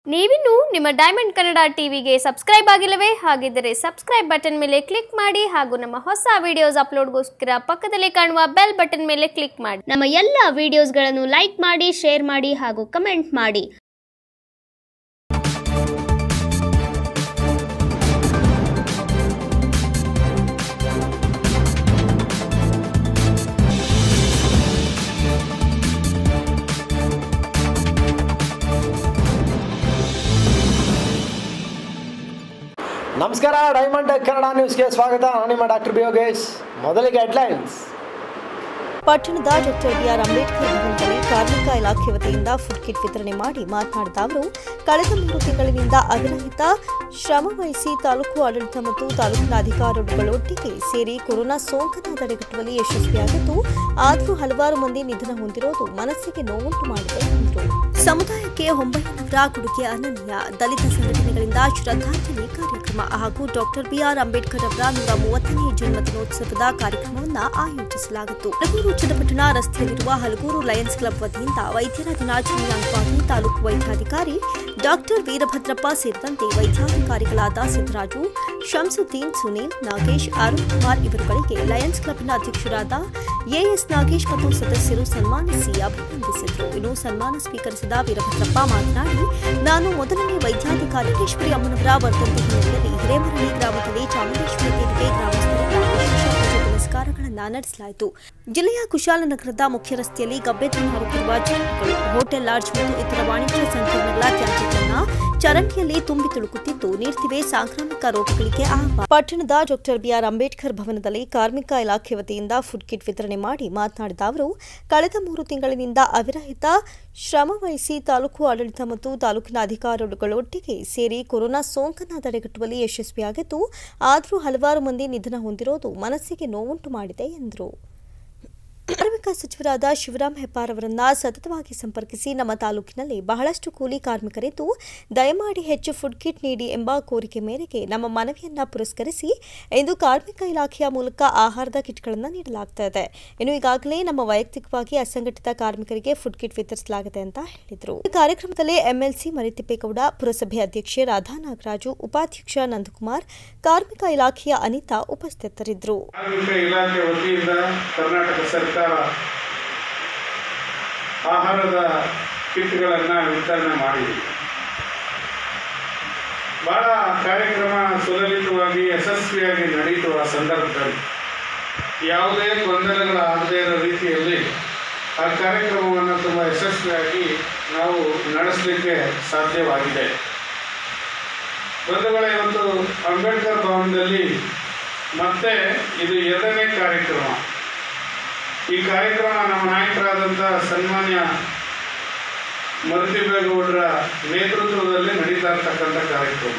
ನೀವಿನ್ನು ನಿಮ್ಮ ಡೈಮಂಡ್ ಕನ್ನಡ ಟಿವಿಗೆ ಸಬ್ಸ್ಕ್ರೈಬ್ ಆಗಿಲ್ಲವೇ ಹಾಗಿದ್ದರೆ ಸಬ್ಸ್ಕ್ರೈಬ್ ಬಟನ್ ಮೇಲೆ ಕ್ಲಿಕ್ ಮಾಡಿ ಹಾಗೂ ನಮ್ಮ ಹೊಸ ವಿಡಿಯೋಸ್ ಅಪ್ಲೋಡ್ಗೋಸ್ಕರ ಪಕ್ಕದಲ್ಲಿ ಕಾಣುವ ಬೆಲ್ ಬಟನ್ ಮೇಲೆ ಕ್ಲಿಕ್ ಮಾಡಿ ನಮ್ಮ ಎಲ್ಲ ವಿಡಿಯೋಸ್ಗಳನ್ನು ಲೈಕ್ ಮಾಡಿ ಶೇರ್ ಮಾಡಿ ಹಾಗೂ ಕಮೆಂಟ್ ಮಾಡಿ ನಮಸ್ಕಾರ ಡೈಮಂಡ್ ಕನ್ನಡ ನ್ಯೂಸ್ಗೆ ಸ್ವಾಗತ ನಾನು ನಿಮ್ಮ ಡಾಕ್ಟರ್ ಬಿ ಯೋಗೇಶ್ ಮೊದಲಿಗೆ ಹೆಡ್ಲೈನ್ಸ್ ಪಟ್ಟಣದ ಡಾಕ್ಟರ್ ಬಿಆರ್ ಅಂಬೇಡ್ಕರ್ ಭವನದಲ್ಲಿ ಕಾರ್ಮಿಕ ಇಲಾಖೆ ವತಿಯಿಂದ ಫುಡ್ ಕಿಟ್ ವಿತರಣೆ ಮಾಡಿ ಮಾತನಾಡಿದ ಅವರು ಕಳೆದ ಮೂರು ತಿಂಗಳಿನಿಂದ ಅವಿರಹಿತ ಶ್ರಮ ವಹಿಸಿ ತಾಲೂಕು ಆಡಳಿತ ಮತ್ತು ತಾಲೂಕಿನ ಅಧಿಕಾರಿಗಳೊಟ್ಟಿಗೆ ಸೇರಿ ಕೊರೋನಾ ಸೋಂಕನ್ನು ತಡೆಗಟ್ಟುವಲ್ಲಿ ಯಶಸ್ವಿಯಾಗಿದ್ದು ಆದರೂ ಹಲವಾರು ಮಂದಿ ನಿಧನ ಹೊಂದಿರೋದು ಮನಸ್ಸಿಗೆ ನೋವುಂಟು ಮಾಡಿದೆ ಎಂದರು ಸಮುದಾಯಕ್ಕೆ ಹೊಂಬಯ್ಯನವರ ಕೊಡುಗೆ ಅನನ್ಯ ದಲಿತ ಸಂಘಟನೆಗಳಿಂದ ಶ್ರದ್ಧಾಂಜಲಿ ಕಾರ್ಯಕ್ರಮ ಹಾಗೂ ಡಾಕ್ಟರ್ ಬಿಆರ್ ಅಂಬೇಡ್ಕರ್ ಅವರ ನೂರ ಮೂವತ್ತನೇ ಜನ್ಮದಿನೋತ್ಸವದ ಕಾರ್ಯಕ್ರಮವನ್ನು ಆಯೋಜಿಸಲಾಗಿತ್ತು ಹಲಗೂರು ಚನ್ನಪಟ್ಟಣ ರಸ್ತೆಯಲ್ಲಿರುವ ಹಲಗೂರು ಲಯನ್ಸ್ ಕ್ಲಬ್ ವತಿಯಿಂದ ವೈದ್ಯರ ದಿನಾಚರಣೆಯ ಅಂಗವಾಗಿ ತಾಲೂಕು ವೈದ್ಯಾಧಿಕಾರಿ ಡಾಕ್ಟರ್ ವೀರಭದ್ರಪ್ಪ ಸೇರಿದಂತೆ ವೈದ್ಯಾಧಿಕಾರಿಗಳಾದ ಸಿದ್ದರಾಜು ಶಂಸುದ್ದೀನ್ ಸುನೀಲ್ ನಾಗೇಶ್ ಅರುಣ್ ಕುಮಾರ್ ಇವರುಗಳಿಗೆ ಲಯನ್ಸ್ ಕ್ಲಬ್ನ ಅಧ್ಯಕ್ಷರಾದ ಎಎಸ್ ನಾಗೇಶ್ ಮತ್ತು ಸದಸ್ಯರು ಸನ್ಮಾನಿಸಿ ಅಭಿನಂದಿಸಿದರು ಇನ್ನು ಸನ್ಮಾನ ಸ್ವೀಕರಿಸಿದ ವೀರಭದ್ರಪ್ಪ ಮಾತನಾಡಿ ನಾನು ಮೊದಲನೇ ವೈದ್ಯಾಧಿಕಾರಿ ಅಮ್ಮನವರ ವರ್ಧಂತಿ ಹಿನ್ನೆಲೆಯಲ್ಲಿ ಹಿರೇಮರಳಿ ಗ್ರಾಮದಲ್ಲಿ ಚಾಮುಂಡೇಶ್ವರಿ ದೇವಿಗೆ ಗ್ರಾಮಸ್ಥರಿಂದ ವಿಶೇಷ ಪೂಜೆ ಪುನಸ್ಕಾರಗಳನ್ನು ನಡೆಸಲಾಯಿತು ಜಿಲ್ಲೆಯ ಕುಶಾಲನಗರದ ಮುಖ್ಯ ರಸ್ತೆಯಲ್ಲಿ ಗಬ್ಬೆತನ ಹಾರುತ್ತಿರುವ ಜನರುಗಳು ಹೋಟೆಲ್ ಲಾಡ್ಜ್ ಮತ್ತು ಇತರ ವಾಣಿಜ್ಯ ಸಂಕೀರ್ಣಗಳ ತ್ಯಾಜ್ಯಗಳನ್ನು ಚರಂಡಿಯಲ್ಲಿ ತುಂಬಿ ತುಳುಕುತ್ತಿದ್ದು ನೀಡ್ತಿವೆ ಸಾಂಕ್ರಾಮಿಕ ರೋಗಗಳಿಗೆ ಆಹ್ವಾನ ಪಟ್ಟಣದ ಡಾಕ್ಟರ್ ಬಿಆರ್ ಅಂಬೇಡ್ಕರ್ ಭವನದಲ್ಲಿ ಕಾರ್ಮಿಕ ಇಲಾಖೆ ವತಿಯಿಂದ ಫುಡ್ ಕಿಟ್ ವಿತರಣೆ ಮಾಡಿ ಮಾತನಾಡಿದ ಅವರು ಕಳೆದ ಮೂರು ತಿಂಗಳಿನಿಂದ ಅವಿರಹಿತ ಶ್ರಮ ವಹಿಸಿ ತಾಲೂಕು ಆಡಳಿತ ಮತ್ತು ತಾಲೂಕಿನ ಅಧಿಕಾರಿಗಳೊಟ್ಟಿಗೆ ಸೇರಿ ಕೊರೋನಾ ಸೋಂಕನ್ನು ತಡೆಗಟ್ಟುವಲ್ಲಿ ಯಶಸ್ವಿಯಾಗಿದ್ದು ಆದರೂ ಹಲವಾರು ಮಂದಿ ನಿಧನ ಹೊಂದಿರೋದು ಮನಸ್ಸಿಗೆ ನೋವುಂಟು ಮಾಡಿದೆ ಎಂದರು ಕಾರ್ಮಿಕ ಸಚಿವರಾದ ಶಿವರಾಂ ಹೆಬ್ಬಾರ್ ಅವರನ್ನ ಸತತವಾಗಿ ಸಂಪರ್ಕಿಸಿ ನಮ್ಮ ತಾಲೂಕಿನಲ್ಲಿ ಬಹಳಷ್ಟು ಕೂಲಿ ಕಾರ್ಮಿಕರಿದ್ದು ದಯಮಾಡಿ ಹೆಚ್ಚು ಫುಡ್ ಕಿಟ್ ನೀಡಿ ಎಂಬ ಕೋರಿಕೆ ಮೇರೆಗೆ ನಮ್ಮ ಮನವಿಯನ್ನ ಪುರಸ್ಕರಿಸಿ ಇಂದು ಕಾರ್ಮಿಕ ಇಲಾಖೆಯ ಮೂಲಕ ಆಹಾರದ ಕಿಟ್ಗಳನ್ನು ನೀಡಲಾಗ್ತಾ ಇದೆ ಇನ್ನು ಈಗಾಗಲೇ ನಮ್ಮ ವೈಯಕ್ತಿಕವಾಗಿ ಅಸಂಘಟಿತ ಕಾರ್ಮಿಕರಿಗೆ ಫುಡ್ ಕಿಟ್ ವಿತರಿಸಲಾಗಿದೆ ಅಂತ ಹೇಳಿದರು ಈ ಕಾರ್ಯಕ್ರಮದಲ್ಲಿ ಎಂಎಲ್ಸಿ ಮರಿತಿಪ್ಪೇಗೌಡ ಪುರಸಭೆ ಅಧ್ಯಕ್ಷೆ ರಾಧಾ ನಾಗರಾಜು ಉಪಾಧ್ಯಕ್ಷ ನಂದಕುಮಾರ್ ಕಾರ್ಮಿಕ ಇಲಾಖೆಯ ಅನಿತಾ ಉಪಸ್ಥಿತರಿದ್ದರು ಕಾರ್ಮಿಕ ಇಲಾಖೆ ವತಿಯಿಂದ ಕರ್ನಾಟಕ ಸರ್ಕಾರ ಆಹಾರದ ಕಿಟ್ಗಳನ್ನು ವಿತರಣೆ ಮಾಡಿದೆ ಬಹಳ ಕಾರ್ಯಕ್ರಮ ಸುಲಲಿತವಾಗಿ ಯಶಸ್ವಿಯಾಗಿ ನಡೆಯಿತು ಆ ಸಂದರ್ಭದಲ್ಲಿ ಯಾವುದೇ ಗೊಂದಲಗಳಾಗದೇ ಇರೋ ರೀತಿಯಲ್ಲಿ ಆ ಕಾರ್ಯಕ್ರಮವನ್ನು ತುಂಬ ಯಶಸ್ವಿಯಾಗಿ ನಾವು ನಡೆಸಲಿಕ್ಕೆ ಸಾಧ್ಯವಾಗಿದೆ ಬಂಧುಗಳೇ ಇವತ್ತು ಅಂಬೇಡ್ಕರ್ ಭವನದಲ್ಲಿ ಮತ್ತೆ ಇದು ಎರಡನೇ ಕಾರ್ಯಕ್ರಮ ಈ ಕಾರ್ಯಕ್ರಮ ನಮ್ಮ ನಾಯಕರಾದಂಥ ಸನ್ಮಾನ್ಯ ಮರುತಿಬೇಗೌಡರ ನೇತೃತ್ವದಲ್ಲಿ ನಡೀತಾ ಇರ್ತಕ್ಕಂಥ ಕಾರ್ಯಕ್ರಮ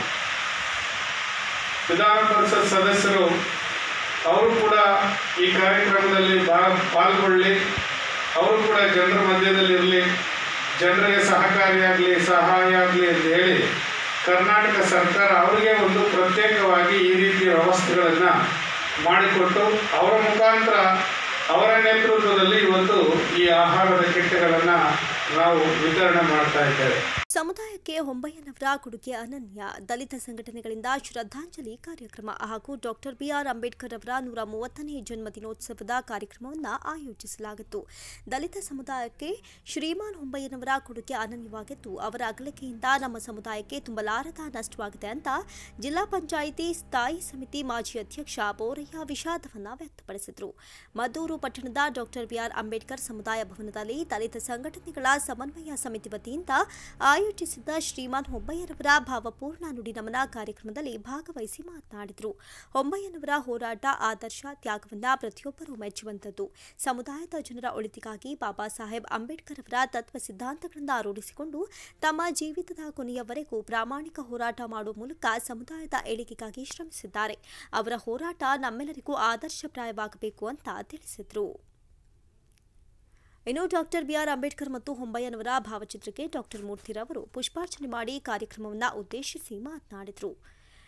ವಿಧಾನ ಪರಿಷತ್ ಸದಸ್ಯರು ಅವರು ಕೂಡ ಈ ಕಾರ್ಯಕ್ರಮದಲ್ಲಿ ಬಾ ಪಾಲ್ಗೊಳ್ಳಿ ಅವರು ಕೂಡ ಜನರ ಮಧ್ಯದಲ್ಲಿ ಇರಲಿ ಜನರಿಗೆ ಸಹಕಾರಿಯಾಗಲಿ ಸಹಾಯ ಆಗಲಿ ಅಂತ ಹೇಳಿ ಕರ್ನಾಟಕ ಸರ್ಕಾರ ಅವರಿಗೆ ಒಂದು ಪ್ರತ್ಯೇಕವಾಗಿ ಈ ರೀತಿಯ ವ್ಯವಸ್ಥೆಗಳನ್ನು ಮಾಡಿಕೊಟ್ಟು ಅವರ ಮುಖಾಂತರ ಅವರ ನೇತೃತ್ವದಲ್ಲಿ ಇವತ್ತು ಈ ಆಹಾರದ ಕಿಟ್ಗಳನ್ನು ನಾವು ವಿತರಣೆ ಮಾಡ್ತಾ ಇದ್ದೇವೆ ಸಮುದಾಯಕ್ಕೆ ಹೊಂಬಯ್ಯನವರ ಕೊಡುಗೆ ಅನನ್ಯ ದಲಿತ ಸಂಘಟನೆಗಳಿಂದ ಶ್ರದ್ಧಾಂಜಲಿ ಕಾರ್ಯಕ್ರಮ ಹಾಗೂ ಡಾಕ್ಟರ್ ಬಿಆರ್ ಅಂಬೇಡ್ಕರ್ ಅವರ ನೂರ ಮೂವತ್ತನೇ ಜನ್ಮದಿನೋತ್ಸವದ ಕಾರ್ಯಕ್ರಮವನ್ನು ಆಯೋಜಿಸಲಾಗಿತ್ತು ದಲಿತ ಸಮುದಾಯಕ್ಕೆ ಶ್ರೀಮಾನ್ ಹೊಂಬಯ್ಯನವರ ಕೊಡುಗೆ ಅನನ್ಯವಾಗಿದ್ದು ಅವರ ಅಗಲಿಕೆಯಿಂದ ನಮ್ಮ ಸಮುದಾಯಕ್ಕೆ ತುಂಬಲಾರದ ನಷ್ಟವಾಗಿದೆ ಅಂತ ಜಿಲ್ಲಾ ಪಂಚಾಯಿತಿ ಸ್ಥಾಯಿ ಸಮಿತಿ ಮಾಜಿ ಅಧ್ಯಕ್ಷ ಬೋರಯ್ಯ ವಿಷಾದವನ್ನು ವ್ಯಕ್ತಪಡಿಸಿದರು ಮದ್ದೂರು ಪಟ್ಟಣದ ಡಾಕ್ಟರ್ ಬಿಆರ್ ಅಂಬೇಡ್ಕರ್ ಸಮುದಾಯ ಭವನದಲ್ಲಿ ದಲಿತ ಸಂಘಟನೆಗಳ ಸಮನ್ವಯ ಸಮಿತಿ ವತಿಯಿಂದ ಆಯೋಜಿಸಿದ್ದ ಶ್ರೀಮಾನ್ ಹೊಂಬಯ್ಯನವರ ಭಾವಪೂರ್ಣ ನುಡಿ ನಮನ ಕಾರ್ಯಕ್ರಮದಲ್ಲಿ ಭಾಗವಹಿಸಿ ಮಾತನಾಡಿದರು ಹೊಂಬಯ್ಯನವರ ಹೋರಾಟ ಆದರ್ಶ ತ್ಯಾಗವನ್ನ ಪ್ರತಿಯೊಬ್ಬರೂ ಮೆಚ್ಚುವಂತದ್ದು ಸಮುದಾಯದ ಜನರ ಒಳಿತಿಗಾಗಿ ಬಾಬಾ ಸಾಹೇಬ್ ಅಂಬೇಡ್ಕರ್ ಅವರ ತತ್ವ ಸಿದ್ಧಾಂತಗಳನ್ನು ರೂಢಿಸಿಕೊಂಡು ತಮ್ಮ ಜೀವಿತದ ಕೊನೆಯವರೆಗೂ ಪ್ರಾಮಾಣಿಕ ಹೋರಾಟ ಮಾಡುವ ಮೂಲಕ ಸಮುದಾಯದ ಏಳಿಗೆಗಾಗಿ ಶ್ರಮಿಸಿದ್ದಾರೆ ಅವರ ಹೋರಾಟ ನಮ್ಮೆಲ್ಲರಿಗೂ ಆದರ್ಶಪ್ರಾಯವಾಗಬೇಕು ಅಂತ ತಿಳಿಸಿದರು ಇನ್ನು ಡಾಕ್ಟರ್ ಬಿಆರ್ ಅಂಬೇಡ್ಕರ್ ಮತ್ತು ಹೊಂಬಯ್ಯನವರ ಭಾವಚಿತ್ರಕ್ಕೆ ಡಾಕ್ಟರ್ ಮೂರ್ತಿರವರು ಪುಷ್ಪಾರ್ಚನೆ ಮಾಡಿ ಕಾರ್ಯಕ್ರಮವನ್ನು ಉದ್ದೇಶಿಸಿ ಮಾತನಾಡಿದರು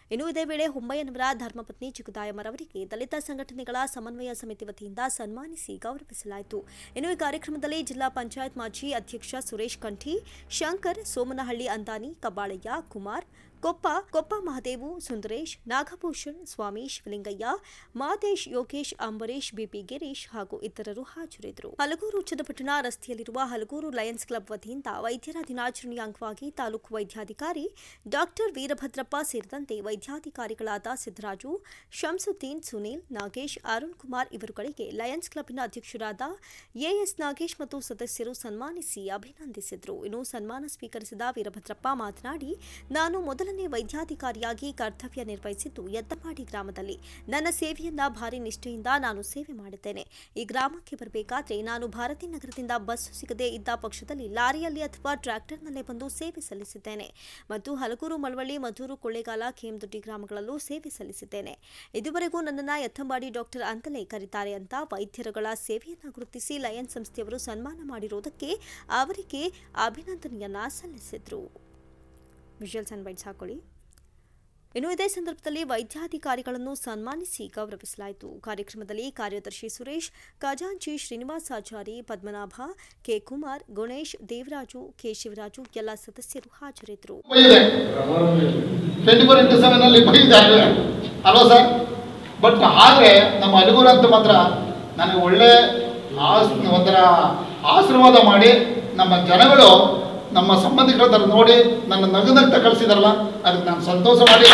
ಇನ್ನು ಇದೇ ವೇಳೆ ಹೊಂಬಯ್ಯನವರ ಧರ್ಮಪತ್ನಿ ಚಿಕ್ಕದಾಯಮ್ಮರವರಿಗೆ ದಲಿತ ಸಂಘಟನೆಗಳ ಸಮನ್ವಯ ಸಮಿತಿ ವತಿಯಿಂದ ಸನ್ಮಾನಿಸಿ ಗೌರವಿಸಲಾಯಿತು ಇನ್ನು ಈ ಕಾರ್ಯಕ್ರಮದಲ್ಲಿ ಜಿಲ್ಲಾ ಪಂಚಾಯತ್ ಮಾಜಿ ಅಧ್ಯಕ್ಷ ಸುರೇಶ್ ಕಂಠಿ ಶಂಕರ್ ಸೋಮನಹಳ್ಳಿ ಅಂದಾನಿ ಕಬ್ಬಾಳಯ್ಯ ಕುಮಾರ್ ಕೊಪ್ಪ ಕೊಪ್ಪ ಮಹದೇವು ಸುಂದರೇಶ್ ನಾಗಭೂಷಣ್ ಸ್ವಾಮಿ ಶಿವಲಿಂಗಯ್ಯ ಮಾದೇಶ್ ಯೋಗೇಶ್ ಅಂಬರೀಶ್ ಬಿಪಿ ಗಿರೀಶ್ ಹಾಗೂ ಇತರರು ಹಾಜರಿದ್ದರು ಹಲಗೂರು ಚನ್ನಪಟ್ಟಣ ರಸ್ತೆಯಲ್ಲಿರುವ ಹಲಗೂರು ಲಯನ್ಸ್ ಕ್ಲಬ್ ವತಿಯಿಂದ ವೈದ್ಯರ ದಿನಾಚರಣೆಯ ಅಂಗವಾಗಿ ತಾಲೂಕು ವೈದ್ಯಾಧಿಕಾರಿ ಡಾಕ್ಟರ್ ವೀರಭದ್ರಪ್ಪ ಸೇರಿದಂತೆ ವೈದ್ಯಾಧಿಕಾರಿಗಳಾದ ಸಿದ್ದರಾಜು ಶಂಸುದ್ದೀನ್ ಸುನೀಲ್ ನಾಗೇಶ್ ಅರುಣ್ ಕುಮಾರ್ ಇವರುಗಳಿಗೆ ಲಯನ್ಸ್ ಕ್ಲಬ್ನ ಅಧ್ಯಕ್ಷರಾದ ಎಎಸ್ ನಾಗೇಶ್ ಮತ್ತು ಸದಸ್ಯರು ಸನ್ಮಾನಿಸಿ ಅಭಿನಂದಿಸಿದರು ಇನ್ನು ಸನ್ಮಾನ ಸ್ವೀಕರಿಸಿದ ವೀರಭದ್ರಪ್ಪ ಮಾತನಾಡಿ ನಾನು ಮೊದಲನೇ ವೈದ್ಯಾಧಿಕಾರಿಯಾಗಿ ಕರ್ತವ್ಯ ನಿರ್ವಹಿಸಿದ್ದು ಯದ್ದಪಾಡಿ ಗ್ರಾಮದಲ್ಲಿ ನನ್ನ ಸೇವೆಯನ್ನ ಭಾರಿ ನಿಷ್ಠೆಯಿಂದ ನಾನು ಸೇವೆ ಮಾಡಿದ್ದೇನೆ ಈ ಗ್ರಾಮಕ್ಕೆ ಬರಬೇಕಾದ್ರೆ ನಾನು ಭಾರತಿ ನಗರದಿಂದ ಬಸ್ ಸಿಗದೇ ಇದ್ದ ಪಕ್ಷದಲ್ಲಿ ಲಾರಿಯಲ್ಲಿ ಅಥವಾ ಟ್ರ್ಯಾಕ್ಟರ್ನಲ್ಲೇ ಬಂದು ಸೇವೆ ಸಲ್ಲಿಸಿದ್ದೇನೆ ಮತ್ತು ಹಲಗೂರು ಮಳವಳ್ಳಿ ಮಧೂರು ಕೊಳ್ಳೇಗಾಲ ಖೇಮದೊಡ್ಡಿ ಗ್ರಾಮಗಳಲ್ಲೂ ಸೇವೆ ಸಲ್ಲಿಸಿದ್ದೇನೆ ಇದುವರೆಗೂ ನನ್ನನ್ನು ಯತ್ತಂಬಾಡಿ ಡಾಕ್ಟರ್ ಅಂತಲೇ ಕರೀತಾರೆ ಅಂತ ವೈದ್ಯರುಗಳ ಸೇವೆಯನ್ನ ಗುರುತಿಸಿ ಲಯನ್ ಸಂಸ್ಥೆಯವರು ಸನ್ಮಾನ ಮಾಡಿರುವುದಕ್ಕೆ ಅವರಿಗೆ ಅಭಿನಂದನೆಯನ್ನ ಸಲ್ಲಿಸಿದ್ರು ವಿಜುವಲ್ಸ್ ಅಂಡ್ ಬೈಟ್ಸ್ ಹಾಕೊಳ್ಳಿ ಇನ್ನು ಇದೇ ಸಂದರ್ಭದಲ್ಲಿ ವೈದ್ಯಾಧಿಕಾರಿಗಳನ್ನು ಸನ್ಮಾನಿಸಿ ಗೌರವಿಸಲಾಯಿತು ಕಾರ್ಯಕ್ರಮದಲ್ಲಿ ಕಾರ್ಯದರ್ಶಿ ಸುರೇಶ್ ಖಜಾಂಚಿ ಶ್ರೀನಿವಾಸಾಚಾರಿ ಪದ್ಮನಾಭ ಕೆ ಕುಮಾರ್ ಗಣೇಶ್ ದೇವರಾಜು ಕೆ ಶಿವರಾಜು ಎಲ್ಲ ಸದಸ್ಯರು ಹಾಜರಿದ್ದರು ಇದೆ ಟ್ವೆಂಟಿ ಫೋರ್ ಇಂಟು ಸೆವೆನ್ ಅಲ್ಲಿ ಬೈತಾರೆ ಅಲ್ವಾ ಸರ್ ಬಟ್ ಆದರೆ ನಮ್ಮ ಅಲಗೂರು ಅಂತ ಮಾತ್ರ ನನಗೆ ಒಳ್ಳೆ ಆಸ್ ಒಂಥರ ಆಶೀರ್ವಾದ ಮಾಡಿ ನಮ್ಮ ಜನಗಳು ನಮ್ಮ ಸಂಬಂಧಿಕರ ಥರ ನೋಡಿ ನನ್ನ ನಗುನಗ್ತ ಕಳಿಸಿದಾರಲ್ಲ ಅದಕ್ಕೆ ನಾನು ಸಂತೋಷ ಮಾಡಿ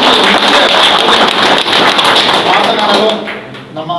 ಮಾತನಾಡಲು ನಮ್ಮ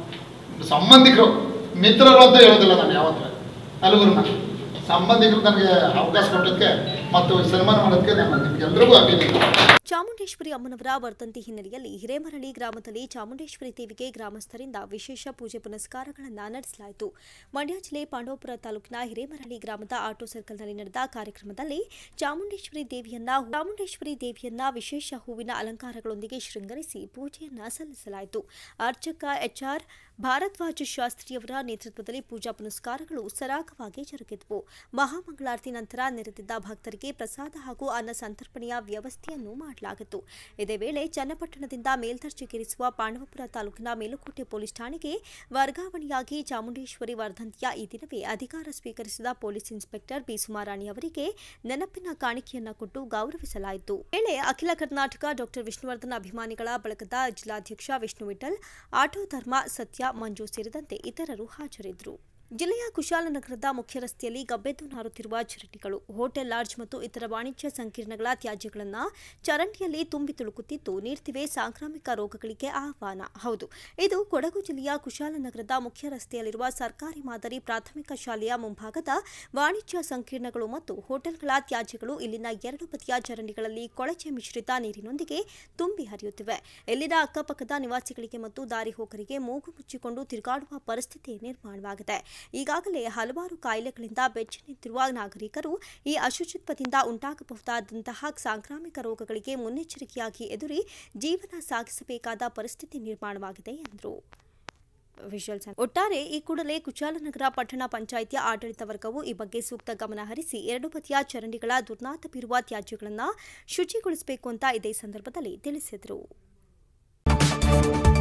ಸಂಬಂಧಿಕರು ಮಿತ್ರರು ಅಂತ ಹೇಳೋದಿಲ್ಲ ನಾನು ಯಾವತ್ತೂ ಅಲಗೂರನ್ನ ಸಂಬಂಧಿಕರು ನನಗೆ ಅವಕಾಶ ಕೊಟ್ಟದಕ್ಕೆ ಮತ್ತು ಈ ಸನ್ಮಾನ ಮಾಡೋದಕ್ಕೆ ನಾನು ನಿಮ್ಗೆಲ್ರಿಗೂ ಅಭಿನಂದನೆ ಚಾಮುಂಡೇಶ್ವರಿ ಅಮ್ಮನವರ ವರ್ಧಂತಿ ಹಿನ್ನೆಲೆಯಲ್ಲಿ ಹಿರೇಮರಳಿ ಗ್ರಾಮದಲ್ಲಿ ಚಾಮುಂಡೇಶ್ವರಿ ದೇವಿಗೆ ಗ್ರಾಮಸ್ಥರಿಂದ ವಿಶೇಷ ಪೂಜೆ ಪುನಸ್ಕಾರಗಳನ್ನು ನಡೆಸಲಾಯಿತು ಮಂಡ್ಯ ಜಿಲ್ಲೆ ಪಾಂಡವಪುರ ತಾಲೂಕಿನ ಹಿರೇಮರಳಿ ಗ್ರಾಮದ ಆಟೋ ಸರ್ಕಲ್ನಲ್ಲಿ ನಡೆದ ಕಾರ್ಯಕ್ರಮದಲ್ಲಿ ಚಾಮುಂಡೇಶ್ವರಿ ದೇವಿಯನ್ನ ಚಾಮುಂಡೇಶ್ವರಿ ದೇವಿಯನ್ನ ವಿಶೇಷ ಹೂವಿನ ಅಲಂಕಾರಗಳೊಂದಿಗೆ ಶೃಂಗರಿಸಿ ಪೂಜೆಯನ್ನ ಸಲ್ಲಿಸಲಾಯಿತು ಅರ್ಚಕ ಎಚ್ಆರ್ ಭಾರದ್ವಾಜ ಶಾಸ್ತ್ರಿಯವರ ನೇತೃತ್ವದಲ್ಲಿ ಪೂಜಾ ಪುನಸ್ಕಾರಗಳು ಸರಾಗವಾಗಿ ಜರುಗಿದವು ಮಹಾಮಂಗಳಾರತಿ ನಂತರ ನೆರೆದಿದ್ದ ಭಕ್ತರಿಗೆ ಪ್ರಸಾದ ಹಾಗೂ ಅನ್ನ ಸಂತರ್ಪಣೆಯ ವ್ಯವಸ್ಥೆಯನ್ನು ಮಾಡಲಾಗಿತ್ತು ಇದೇ ವೇಳೆ ಚನ್ನಪಟ್ಟಣದಿಂದ ಮೇಲ್ದರ್ಜೆಗೇರಿಸುವ ಪಾಂಡವಪುರ ತಾಲೂಕಿನ ಮೇಲುಕೋಟೆ ಪೊಲೀಸ್ ಠಾಣೆಗೆ ವರ್ಗಾವಣೆಯಾಗಿ ಚಾಮುಂಡೇಶ್ವರಿ ವರ್ಧಂತಿಯ ಈ ದಿನವೇ ಅಧಿಕಾರ ಸ್ವೀಕರಿಸಿದ ಪೊಲೀಸ್ ಇನ್ಸ್ಪೆಕ್ಟರ್ ಬಿ ಸುಮಾರಾಣಿ ಅವರಿಗೆ ನೆನಪಿನ ಕಾಣಿಕೆಯನ್ನ ಕೊಟ್ಟು ಗೌರವಿಸಲಾಯಿತು ವೇಳೆ ಅಖಿಲ ಕರ್ನಾಟಕ ಡಾಕ್ಟರ್ ವಿಷ್ಣುವರ್ಧನ್ ಅಭಿಮಾನಿಗಳ ಬಳಗದ ಜಿಲ್ಲಾಧ್ಯಕ್ಷ ವಿಷ್ಣು ವಿಠಲ್ ಆಟೋ ಧರ್ಮ ಸತ್ಯ ಮಂಜು ಸೇರಿದಂತೆ ಇತರರು ಹಾಜರಿದ್ದರು ಜಿಲ್ಲೆಯ ಕುಶಾಲನಗರದ ಮುಖ್ಯ ರಸ್ತೆಯಲ್ಲಿ ಗಬ್ಬೆದ್ದು ನಾರುತ್ತಿರುವ ಚರಂಡಿಗಳು ಹೋಟೆಲ್ ಲಾಡ್ಜ್ ಮತ್ತು ಇತರ ವಾಣಿಜ್ಯ ಸಂಕೀರ್ಣಗಳ ತ್ಯಾಜ್ಯಗಳನ್ನು ಚರಂಡಿಯಲ್ಲಿ ತುಂಬಿ ತುಳುಕುತ್ತಿದ್ದು ನೀಡ್ತಿವೆ ಸಾಂಕ್ರಾಮಿಕ ರೋಗಗಳಿಗೆ ಆಹ್ವಾನ ಹೌದು ಇದು ಕೊಡಗು ಜಿಲ್ಲೆಯ ಕುಶಾಲನಗರದ ಮುಖ್ಯ ರಸ್ತೆಯಲ್ಲಿರುವ ಸರ್ಕಾರಿ ಮಾದರಿ ಪ್ರಾಥಮಿಕ ಶಾಲೆಯ ಮುಂಭಾಗದ ವಾಣಿಜ್ಯ ಸಂಕೀರ್ಣಗಳು ಮತ್ತು ಹೋಟೆಲ್ಗಳ ತ್ಯಾಜ್ಯಗಳು ಇಲ್ಲಿನ ಎರಡು ಬದಿಯ ಚರಂಡಿಗಳಲ್ಲಿ ಕೊಳಚೆ ಮಿಶ್ರಿತ ನೀರಿನೊಂದಿಗೆ ತುಂಬಿ ಹರಿಯುತ್ತಿವೆ ಇಲ್ಲಿನ ಅಕ್ಕಪಕ್ಕದ ನಿವಾಸಿಗಳಿಗೆ ಮತ್ತು ದಾರಿ ಹೋಕರಿಗೆ ಮೂಗು ಮುಚ್ಚಿಕೊಂಡು ತಿರುಗಾಡುವ ಪರಿಸ್ಥಿತಿ ನಿರ್ಮಾಣವಾಗಿದೆ ಈಗಾಗಲೇ ಹಲವಾರು ಕಾಯಿಲೆಗಳಿಂದ ಬೆಚ್ಚಿ ನಿಂತಿರುವ ನಾಗರಿಕರು ಈ ಅಶುಚಿತ್ವದಿಂದ ಉಂಟಾಗಬಹುದಾದಂತಹ ಸಾಂಕ್ರಾಮಿಕ ರೋಗಗಳಿಗೆ ಮುನ್ನೆಚ್ಚರಿಕೆಯಾಗಿ ಎದುರಿ ಜೀವನ ಸಾಗಿಸಬೇಕಾದ ಪರಿಸ್ಥಿತಿ ನಿರ್ಮಾಣವಾಗಿದೆ ಎಂದರು ವಿಜುವಲ್ಸ್ ಒಟ್ಟಾರೆ ಈ ಕೂಡಲೇ ಕುಚಾಲನಗರ ಪಟ್ಟಣ ಪಂಚಾಯಿತಿಯ ಆಡಳಿತ ವರ್ಗವು ಈ ಬಗ್ಗೆ ಸೂಕ್ತ ಗಮನ ಹರಿಸಿ ಎರಡು ಬದಿಯ ಚರಂಡಿಗಳ ದುರ್ನಾತ ಬೀರುವ ತ್ಯಾಜ್ಯಗಳನ್ನು ಶುಚಿಗೊಳಿಸಬೇಕು ಅಂತ ಇದೇ ಸಂದರ್ಭದಲ್ಲಿ ತಿಳಿಸಿದರು